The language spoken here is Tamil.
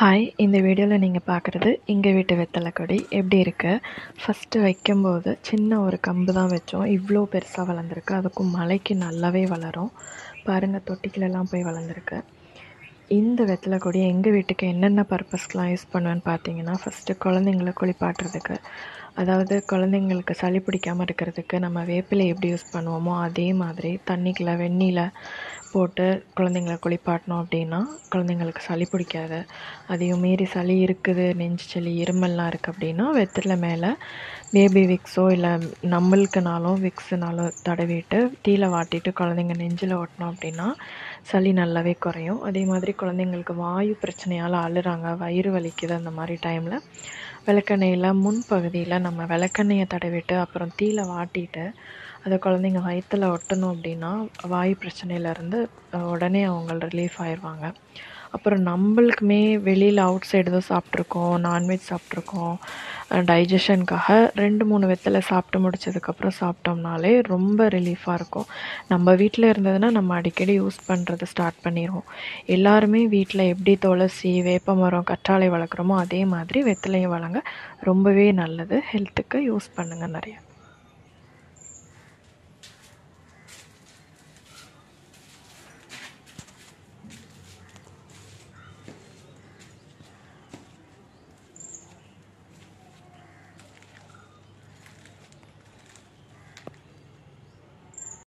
ஹாய் இந்த வீடியோவில் நீங்கள் பார்க்குறது எங்கள் வீட்டு வெத்தலை கொடி எப்படி இருக்கு ஃபஸ்ட்டு வைக்கும்போது சின்ன ஒரு கம்பு தான் வச்சோம் இவ்வளோ பெருசாக வளர்ந்துருக்கு அதுக்கும் மழைக்கு நல்லாவே வளரும் பாருங்கள் தொட்டிக்கிலலாம் போய் வளர்ந்துருக்கு இந்த வெத்தலை கொடி எங்கள் வீட்டுக்கு என்னென்ன பர்பஸ்க்கெலாம் யூஸ் பண்ணுவேன்னு பார்த்தீங்கன்னா ஃபஸ்ட்டு குழந்தைங்கள குளிப்பாட்டுறதுக்கு அதாவது குழந்தைங்களுக்கு சளி பிடிக்காமல் இருக்கிறதுக்கு நம்ம வேப்பிலை எப்படி யூஸ் பண்ணுவோமோ அதே மாதிரி தண்ணிக்குள்ள வெந்நீல போட்டு குழந்தைங்கள குளிப்பாட்டினோம் அப்படின்னா குழந்தைங்களுக்கு சளி பிடிக்காது அதையும் மீறி சளி இருக்குது நெஞ்சு சளி இருமல்லாம் இருக்குது அப்படின்னா வெத்தலை மேலே பேபி விக்ஸோ இல்லை நம்மளுக்குனாலும் விக்ஸுனாலும் தடவிட்டு தீல வாட்டிட்டு குழந்தைங்க நெஞ்சில் ஓட்டினோம் அப்படின்னா சளி நல்லாவே குறையும் அதே மாதிரி குழந்தைங்களுக்கு வாயு பிரச்சனையால் அழுறாங்க வயிறு வலிக்குது அந்த மாதிரி டைமில் விளக்கெண்ணெயில் முன்பகுதியில் நம்ம விளக்கெண்ணெயை தடவிட்டு அப்புறம் தீல வாட்டிட்டு அதை குழந்தைங்க வயிற்றில் ஒட்டணும் அப்படின்னா வாயு பிரச்சனையிலேருந்து உடனே அவங்க ரிலீஃப் ஆயிடுவாங்க அப்புறம் நம்மளுக்குமே வெளியில் அவுட் சைடு தான் சாப்பிட்ருக்கோம் நான்வெஜ் சாப்பிட்ருக்கோம் டைஜஷனுக்காக ரெண்டு மூணு வெத்தலை சாப்பிட்டு முடிச்சதுக்கப்புறம் சாப்பிட்டோம்னாலே ரொம்ப ரிலீஃபாக இருக்கும் நம்ம வீட்டில் இருந்ததுன்னா நம்ம அடிக்கடி யூஸ் பண்ணுறது ஸ்டார்ட் பண்ணிடுவோம் எல்லாருமே வீட்டில் எப்படி துளசி வேப்ப மரம் கற்றாழை வளர்க்குறோமோ அதே மாதிரி வெத்தலையை வளங்க ரொம்பவே நல்லது ஹெல்த்துக்கு யூஸ் பண்ணுங்கள் நிறையா